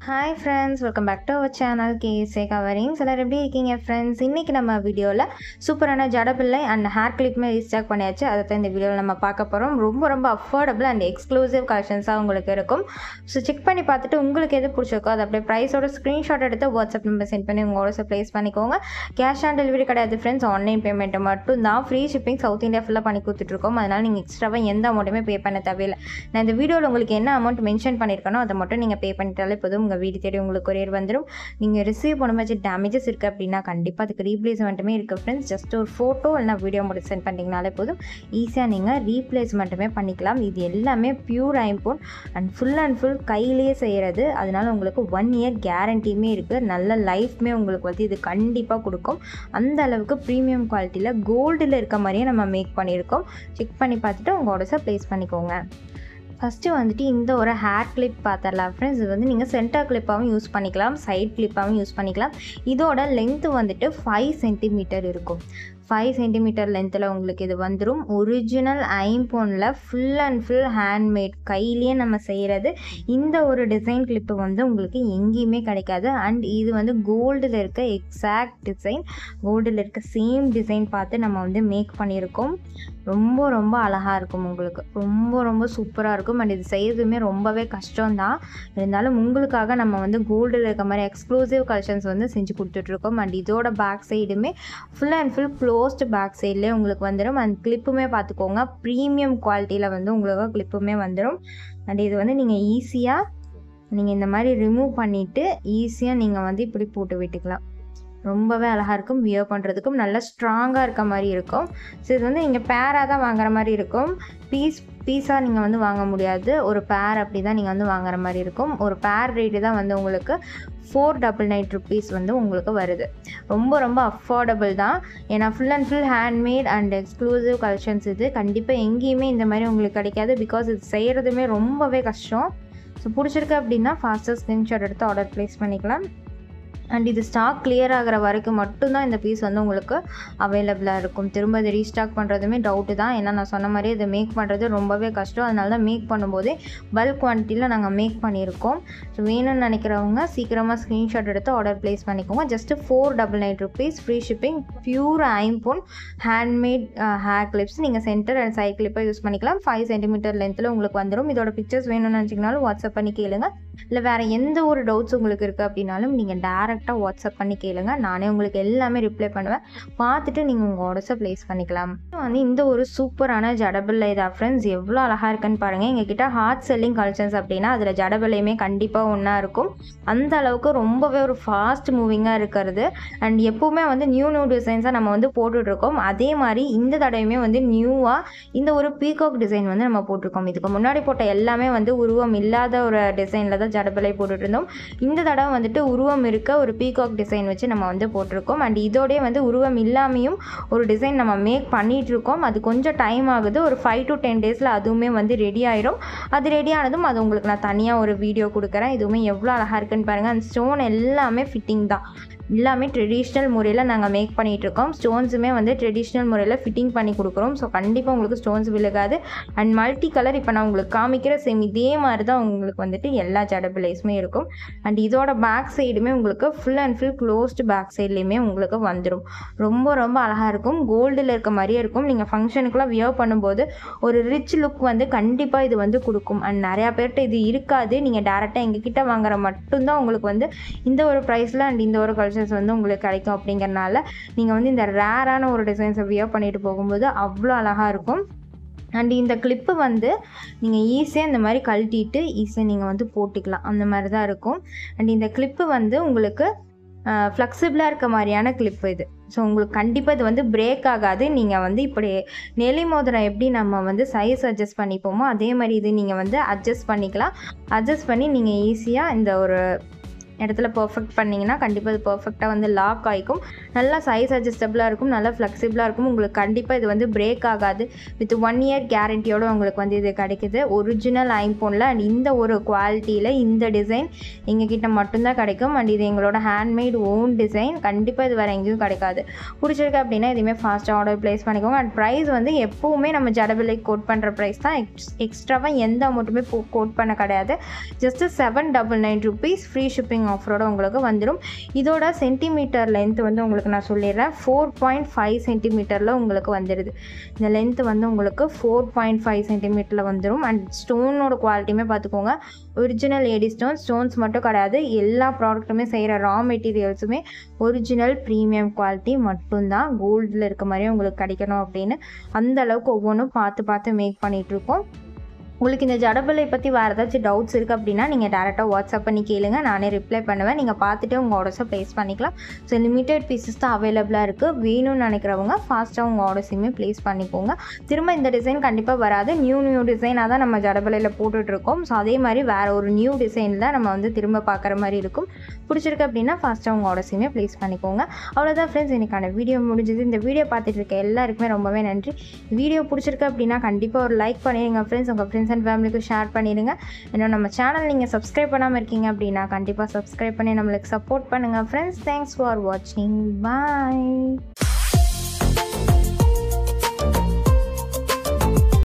hi friends welcome back to our channel கேசே coverings எல்லோரும் எப்படி இருக்கீங்க ஃப்ரெண்ட்ஸ் இன்றைக்கி நம்ம வீடியோவில் சூப்பரான ஜடபிள்ளை அண்ட் ஹேர் கிளிப்புமே ரீஸ்டாக் பண்ணியாச்சு அதை தான் இந்த வீடியோவில் நம்ம பார்க்க போகிறோம் ரொம்ப ரொம்ப அஃபோர்டபுள் அண்ட் எக்ஸ்க்ளூசிவ் கலெக்ஷன்ஸாக உங்களுக்கு இருக்கும் ஸோ செக் பண்ணி பார்த்துட்டு உங்களுக்கு எது பிடிச்சிருக்கோ அதை அப்படியே ப்ரைஸோட ஸ்க்ரீன்ஷாட் எடுத்து வாட்ஸ்அப் நம்பர் சென்ட் பண்ணி உங்கள் ஆர்டர்ஸை ப்ளேஸ் பண்ணிக்கோங்க கேஷ் ஆன் டெலிவரி கிடையாது ஃப்ரெண்ட்ஸ் ஆன்லைன் பேமெண்ட்டை மட்டும் தான் ஃப்ரீ ஷிப்பிங் சவுத் இந்தியா ஃபுல்லாக பண்ணி கொடுத்துட்ருக்கோம் அதனால் நீங்கள் எக்ஸ்ட்ராவாக எந்த அமௌண்ட்டுமே பே பண்ண தேவையில்லை நான் இந்த வீடியோவில் உங்களுக்கு என்ன அமௌண்ட் மென்ஷன் பண்ணியிருக்கனோ அதை மட்டும் நீங்கள் பே பண்ணிட்டாலே போதும் உங்கள் வீடு தேடி உங்களுக்கு கொரியர் வந்துடும் நீங்கள் ரிசீவ் பண்ணும்போது டேமேஜஸ் இருக்குது அப்படின்னா கண்டிப்பாக அதுக்கு ரீப்ளேஸ்மெண்ட்டுமே இருக்குது ஃப்ரெண்ட்ஸ் ஜஸ்ட் ஒரு ஃபோட்டோ இல்லைனா வீடியோ மட்டும் சென்ட் பண்ணிங்கனாலே போதும் ஈஸியாக நீங்கள் ரீப்ளேஸ்மெண்ட்டுமே பண்ணிக்கலாம் இது எல்லாமே பியூர் ஐம்போன் அண்ட் ஃபுல் அண்ட் ஃபுல் கையிலேயே செய்கிறது அதனால உங்களுக்கு ஒன் இயர் கேரண்டியுமே இருக்குது நல்ல லைஃப்மே உங்களுக்கு வந்து இது கண்டிப்பாக கொடுக்கும் அந்த அளவுக்கு ப்ரீமியம் குவாலிட்டியில் கோல்டில் இருக்க மாதிரியே நம்ம மேக் பண்ணியிருக்கோம் செக் பண்ணி பார்த்துட்டு உங்கள் ஆர்டர்ஸை ப்ளேஸ் பண்ணிக்கோங்க ஃபஸ்ட்டு வந்துட்டு இந்த ஒரு ஹேர் கிளிப் பார்த்துடலாம் ஃப்ரெண்ட்ஸ் இது வந்து நீங்கள் சென்டர் கிளிப்பாகவும் யூஸ் பண்ணிக்கலாம் சைட் கிளிப்பாகவும் யூஸ் பண்ணிக்கலாம் இதோட லென்த்து வந்துட்டு ஃபைவ் சென்டிமீட்டர் இருக்கும் ஃபைவ் சென்டிமீட்டர் லென்த்தில் உங்களுக்கு இது வந்துடும் ஒரிஜினல் ஐம்போனில் ஃபுல் அண்ட் ஃபுல் ஹேண்ட்மேட் கையிலேயே நம்ம செய்கிறது இந்த ஒரு டிசைன் கிளிப்பு வந்து உங்களுக்கு எங்கேயுமே கிடைக்காது அண்ட் இது வந்து கோல்டில் இருக்க எக்ஸாக்ட் டிசைன் கோல்டில் இருக்க சேம் டிசைன் பார்த்து நம்ம வந்து மேக் பண்ணியிருக்கோம் ரொம்ப ரொம்ப அழகாக இருக்கும் உங்களுக்கு ரொம்ப ரொம்ப சூப்பராக இருக்கும் அண்ட் இது செய்யறதுமே ரொம்பவே கஷ்டம்தான் இருந்தாலும் உங்களுக்காக நம்ம வந்து கோல்டில் இருக்க மாதிரி எக்ஸ்க்ளூசிவ் கலெக்ஷன்ஸ் வந்து செஞ்சு கொடுத்துட்ருக்கோம் அண்ட் இதோட பேக் சைடுமே full and full closed back சைட்லேயே உங்களுக்கு வந்துடும் அண்ட் கிளிப்புமே பார்த்துக்கோங்க ப்ரீமியம் குவாலிட்டியில் வந்து உங்களுக்கு கிளிப்புமே வந்துடும் அண்ட் இது வந்து நீங்கள் ஈஸியாக நீங்கள் இந்த மாதிரி ரிமூவ் பண்ணிவிட்டு ஈஸியாக நீங்கள் வந்து இப்படி போட்டு விட்டுக்கலாம் ரொம்பவே அழகாக இருக்கும் வியர் பண்ணுறதுக்கும் நல்லா ஸ்ட்ராங்காக இருக்க மாதிரி இருக்கும் ஸோ இது வந்து நீங்கள் பேராக தான் வாங்குற மாதிரி இருக்கும் பீஸ் பீஸாக நீங்கள் வந்து வாங்க முடியாது ஒரு பேர் அப்படி தான் நீங்கள் வந்து வாங்குற மாதிரி இருக்கும் ஒரு பேர் ரேட்டு தான் வந்து உங்களுக்கு ஃபோர் டபுள் நைன் ருபீஸ் வந்து உங்களுக்கு வருது ரொம்ப ரொம்ப அஃபோர்டபுள் தான் ஏன்னா full and full handmade and exclusive collections இது கண்டிப்பாக எங்கேயுமே இந்த மாதிரி உங்களுக்கு கிடைக்காது பிகாஸ் இது செய்கிறதுமே ரொம்பவே கஷ்டம் ஸோ பிடிச்சிருக்கு அப்படின்னா ஃபாஸ்ட்டாக ஸ்க்ரீன்ஷாட் எடுத்து ஆர்டர் ப்ளேஸ் பண்ணிக்கலாம் அண்ட் இது ஸ்டாக் கிளியர் ஆகிற வரைக்கும் மட்டும்தான் இந்த பீஸ் வந்து உங்களுக்கு அவைலபிளாக இருக்கும் திரும்ப இது ரீஸ்டாக் பண்ணுறதுமே டவுட்டு தான் ஏன்னா நான் சொன்ன மாதிரி இதை மேக் பண்ணுறது ரொம்பவே கஷ்டம் அதனால தான் மேக் பண்ணும்போதே பல்க் குவான்டிட்டியில் நாங்கள் மேக் பண்ணியிருக்கோம் ஸோ வேணும்னு நினைக்கிறவங்க சீக்கிரமாக ஸ்க்ரீன்ஷாட் எடுத்து ஆர்டர் ப்ளேஸ் பண்ணிக்கோங்க just four double nine rupees free shipping pure ஐம்போன் ஹேண்ட்மேட் ஹேர் கிளிப்ஸ் நீங்கள் சென்டர் அண்ட் சைட் கிளிப்பை யூஸ் பண்ணிக்கலாம் ஃபைவ் சென்டிமீட்டர் லென்த்தில் உங்களுக்கு வந்துடும் இதோட பிக்சர்ஸ் வேணும்னு நினச்சிங்கனாலும் வாட்ஸ்அப் பண்ணி கேளுங்க இல்லை வேறு எந்த ஒரு டவுட்ஸ் உங்களுக்கு இருக்குது அப்படின்னாலும் நீங்கள் டேரெக்டாக வாட்ஸ்அப் பண்ணி கேளுங்க நானே உங்களுக்கு எல்லாமே ரிப்ளை பண்ணுவேன் பார்த்துட்டு நீங்கள் உங்கள் ஆர்டர்ஸை ப்ளேஸ் பண்ணிக்கலாம் வந்து இந்த ஒரு சூப்பரான ஜடபிள்ளை இதா ஃப்ரெண்ட்ஸ் எவ்வளோ அழகாக இருக்குன்னு பாருங்கள் எங்ககிட்ட ஹார்ட் செல்லிங் கலெக்ஷன்ஸ் அப்படின்னா அதில் ஜடபிள்ளையுமே கண்டிப்பாக ஒன்றா இருக்கும் அந்த அளவுக்கு ரொம்பவே ஒரு ஃபாஸ்ட் மூவிங்காக இருக்கிறது அண்ட் எப்போவுமே வந்து நியூ நியூ டிசைன்ஸாக நம்ம வந்து போட்டுட்ருக்கோம் அதே மாதிரி இந்த தடவையுமே வந்து நியூவாக இந்த ஒரு பீகாக் டிசைன் வந்து நம்ம போட்டிருக்கோம் இதுக்கு முன்னாடி போட்ட எல்லாமே வந்து உருவம் இல்லாத ஒரு டிசைனில் தான் ஜடபிள்ளை போட்டுட்டு இருந்தோம் இந்த தடவை வந்துட்டு உருவம் இருக்க ஒரு பீகாக் டிசைன் வச்சு நம்ம வந்து போட்டிருக்கோம் அண்ட் இதோடய வந்து உருவம் இல்லாமையும் ஒரு டிசைன் நம்ம மேக் பண்ணிகிட்டு இருக்கோம் அது கொஞ்சம் டைம் ஆகுது ஒரு ஃபைவ் டு டென் டேஸில் அதுவுமே வந்து ரெடி ஆயிரும் அது ரெடி ஆனதும் அது உங்களுக்கு நான் தனியாக ஒரு வீடியோ கொடுக்குறேன் இதுவுமே எவ்வளோ அழகாக இருக்குன்னு பாருங்கள் அந்த ஸ்டோன் எல்லாமே ஃபிட்டிங் தான் எல்லாமே ட்ரெடிஷ்னல் முறையில் நாங்கள் மேக் பண்ணிகிட்ருக்கோம் ஸ்டோன்ஸுமே வந்து ட்ரெடிஷ்னல் முறையில் ஃபிட்டிங் பண்ணி கொடுக்குறோம் ஸோ கண்டிப்பாக உங்களுக்கு ஸ்டோன்ஸ் விழுகாது அண்ட் மல்டி கலர் இப்போ நான் உங்களுக்கு காமிக்கிற சேம் இதே மாதிரி தான் உங்களுக்கு வந்துட்டு எல்லா ஜடபிளைஸுமே இருக்கும் அண்ட் இதோட பேக் சைடுமே உங்களுக்கு full and full closed back சைட்லேயுமே உங்களுக்கு வந்துடும் ரொம்ப ரொம்ப அழகாக இருக்கும் கோல்டில் இருக்க மாதிரியே இருக்கும் நீங்கள் ஃபங்க்ஷனுக்குலாம் வியர் பண்ணும்போது ஒரு ரிச் லுக் வந்து கண்டிப்பாக இது வந்து கொடுக்கும் அண்ட் நிறையா பேர்கிட்ட இது இருக்காது நீங்கள் டேரெக்டாக எங்ககிட்ட வாங்குற மட்டும்தான் உங்களுக்கு வந்து இந்த ஒரு ப்ரைஸில் அண்ட் இந்த ஒரு கல்ச்சர்ஸ் வந்து உங்களுக்கு கிடைக்கும் அப்படிங்கிறனால நீங்கள் வந்து இந்த ரேரான ஒரு டிசைன்ஸை வியர் பண்ணிட்டு போகும்போது அவ்வளோ அழகாக இருக்கும் அண்ட் இந்த கிளிப்பு வந்து நீங்கள் ஈஸியாக இந்த மாதிரி கழட்டிட்டு ஈஸியாக நீங்கள் வந்து போட்டுக்கலாம் அந்த மாதிரி தான் இருக்கும் அண்ட் இந்த கிளிப்பு வந்து உங்களுக்கு ஃப்ளெக்சிபிளாக இருக்க மாதிரியான கிளிப்பு இது ஸோ உங்களுக்கு கண்டிப்பாக இது வந்து பிரேக் ஆகாது நீங்கள் வந்து இப்படி நெலி மோதிரம் எப்படி நம்ம வந்து சைஸ் அட்ஜஸ்ட் பண்ணிப்போமோ அதே மாதிரி இது நீங்கள் வந்து அட்ஜஸ்ட் பண்ணிக்கலாம் அட்ஜஸ்ட் பண்ணி நீங்கள் ஈஸியாக இந்த ஒரு இடத்துல பர்ஃபெக்ட் பண்ணிங்கன்னா கண்டிப்பாக இது பர்ஃபெக்டாக வந்து லாக் ஆகிக்கும் நல்லா சைஸ் அட்ஜஸ்டபுளாக இருக்கும் நல்லா ஃப்ளெக்சிபிளாக இருக்கும் உங்களுக்கு கண்டிப்பாக இது வந்து பிரேக் ஆகாது வித் ஒன் இயர் கேரண்டியோடு உங்களுக்கு வந்து இது கிடைக்குது ஒரிஜினல் ஐம்போனில் அண்ட் இந்த ஒரு குவாலிட்டியில் இந்த டிசைன் எங்ககிட்ட மட்டும்தான் கிடைக்கும் அண்ட் இது எங்களோட ஹேண்ட்மேட் ஓன் டிசைன் கண்டிப்பாக இது வேறு எங்கேயும் கிடைக்காது பிடிச்சிருக்கு அப்படின்னா எதுவுமே ஃபாஸ்ட்டாக ஆர்டர் ப்ளேஸ் பண்ணிக்கோங்க அண்ட் ப்ரைஸ் வந்து எப்போவுமே நம்ம ஜடபிலை கோட் பண்ணுற ப்ரைஸ் தான் எக்ஸ் எக்ஸ்ட்ராவாக எந்த அமௌண்ட்டுமே கோட் பண்ண கிடையாது just seven double nine rupees free shipping ஆஃபரோட உங்களுக்கு வந்துடும் இதோட சென்டிமீட்டர் லென்த் வந்து உங்களுக்கு நான் சொல்லிடுறேன் ஃபோர் பாயிண்ட் ஃபைவ் சென்டிமீட்டரில் உங்களுக்கு வந்துடுது இந்த லென்த் வந்து உங்களுக்கு ஃபோர் பாயிண்ட் ஃபைவ் சென்டிமீட்டரில் வந்துடும் அண்ட் ஸ்டோனோட குவாலிட்டியுமே பார்த்துக்கோங்க ஒரிஜினல் ஏடி ஸ்டோன் ஸ்டோன்ஸ் மட்டும் கிடையாது எல்லா ப்ராடக்ட்டுமே செய்கிற ரா மெட்டீரியல்ஸுமே ஒரிஜினல் ப்ரீமியம் குவாலிட்டி மட்டும்தான் கோல்டில் இருக்க மாதிரியே உங்களுக்கு கிடைக்கணும் அப்படின்னு அந்த அளவுக்கு ஒவ்வொன்றும் பார்த்து பார்த்து மேக் பண்ணிகிட்ருக்கோம் உங்களுக்கு இந்த ஜடபிளை பற்றி வேறு ஏதாச்சும் டவுட்ஸ் இருக்குது அப்படின்னா நீங்கள் டேரெக்டாக வாட்ஸ்அப் பண்ணி கேளுங்க நானே ரிப்ளை பண்ணுவேன் நீங்கள் பார்த்துட்டு உங்கள் ஆர்டர்ஸை ப்ளேஸ் பண்ணிக்கலாம் ஸோ லிமிட்டட் பீசஸ் தான் அவைலபிளாக இருக்குது வேணும்னு நினைக்கிறவங்க ஃபாஸ்ட்டாக உங்கள் ஆர்டர்ஸையுமே ப்ளேஸ் பண்ணிக்கோங்க திரும்ப இந்த டிசைன் கண்டிப்பாக வராது நியூ நியூ டிசைனாக தான் நம்ம ஜடபிளையில் போட்டுட்ருக்கோம் ஸோ அதே மாதிரி வேறு ஒரு நியூ டிசைனில் நம்ம வந்து திரும்ப பார்க்குற மாதிரி இருக்கும் பிடிச்சிருக்கு அப்படின்னா ஃபாஸ்ட்டாக உங்கள் ஆர்டர்ஸையுமே ப்ளேஸ் பண்ணிக்கோங்க அவ்வளோதான் ஃப்ரெண்ட்ஸ் எனக்கான வீடியோ முடிஞ்சது இந்த வீடியோ பார்த்துட்டு இருக்க எல்லாருக்குமே ரொம்பவே நன்றி வீடியோ பிடிச்சிருக்கு அப்படின்னா கண்டிப்பாக ஒரு லைக் பண்ணிடுங்க ஃப்ரெண்ட்ஸ் உங்கள் ஃப்ரெண்ட்ஸ் அண்ட் ஃபேமிலிக்கு ஷேர் பண்ணிடுங்க இன்னும் நம்ம சேனல் நீங்கள் சப்ஸ்கிரைப் பண்ணாமல் இருக்கீங்க அப்படின்னா கண்டிப்பாக சப்ஸ்கிரைப் பண்ணி நம்மளுக்கு சப்போர்ட் பண்ணுங்கள் ஃப்ரெண்ட்ஸ் தேங்க்ஸ் ஃபார் வாட்சிங் பாய்